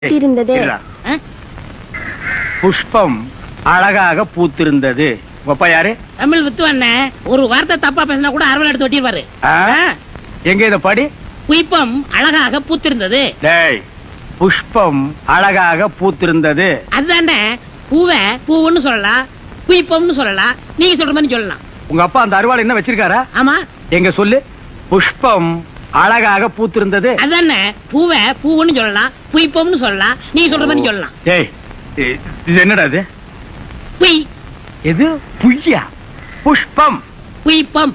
இருந்தது இருடா. ஆ? புஷ்பம் அழகாக பூத்திருந்தது உங்க அப்பா யாரு தமிழ் வித்துவண்ண ஒரு வார்த்தை தப்பா பேசினா கூட அரவல் எடுத்து ஒட்டிடுவாரு ஆ? எங்க இத படி குயிப்பம் அழகாக பூத்திருந்தது டேய் புஷ்பம் அழகாக பூத்திருந்தது அதுதானே பூவை பூவுன்னு சொல்லலாம் குயிப்பம்னு சொல்லலாம் நீங்க சொல்ற மாதிரி சொல்லலாம் உங்க அப்பா அந்த அருவாள் என்ன வச்சிருக்காரா ஆமா எங்க சொல்லு புஷ்பம் அழகாக பூத்திருந்தது அதுதானே பூவை பூவுன்னு சொல்லலாம் குயிப்பம்னு சொல்லலாம் நீங்க சொல்ற மாதிரி சொல்லலாம் டேய் இ- இது என்னடா இது குய் எது புய்யா புஷ்பம் குயிப்பம்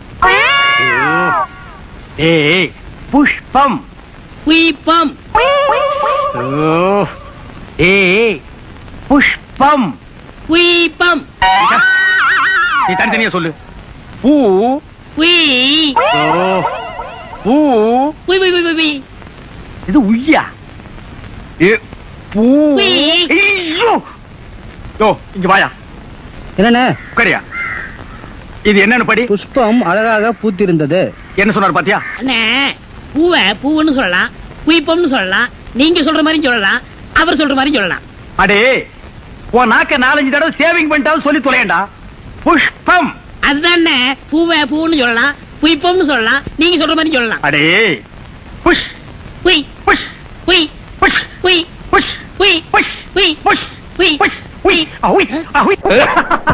ஏய் புஷ்பம் குயிப்பம் ஓ ஏய் புஷ்பம் குயிப்பம் நீ தனித்தனியா சொல்லு பூ குய் ஓ பூ குய் குய் குய் குய் குய் இது உய்யா ஏ பூ உய். ஐயோ யோ இங்க வாயா என்னண்ணே உட்காரியா இது என்னன்னு படி புஷ்பம் அழகாக பூத்திருந்தது என்ன சொன்னார் பாத்தியா அண்ணே பூவை பூவுன்னு சொல்லலாம் குயிப்பம்னு சொல்லலாம் நீங்க சொல்ற மாதிரி சொல்லலாம் அவர் சொல்ற மாதிரி சொல்லலாம் அடே உன் நாக்க நாலஞ்சு தடவை சேவிங் பண்ணிட்டாலும் சொல்லி தொலையண்டா புஷ்பம் அதுதானே பூவை பூன்னு சொல்லலாம் குயிப்பம்னு சொல்லலாம் நீங்க சொல்ற மாதிரி சொல்லலாம் அடே புஷ் குய் புஷ் குய் புஷ் குய் புஷ் குய் புஷ் குய் புஷ் குய் புஷ் உய் அஹுய் அஹுய்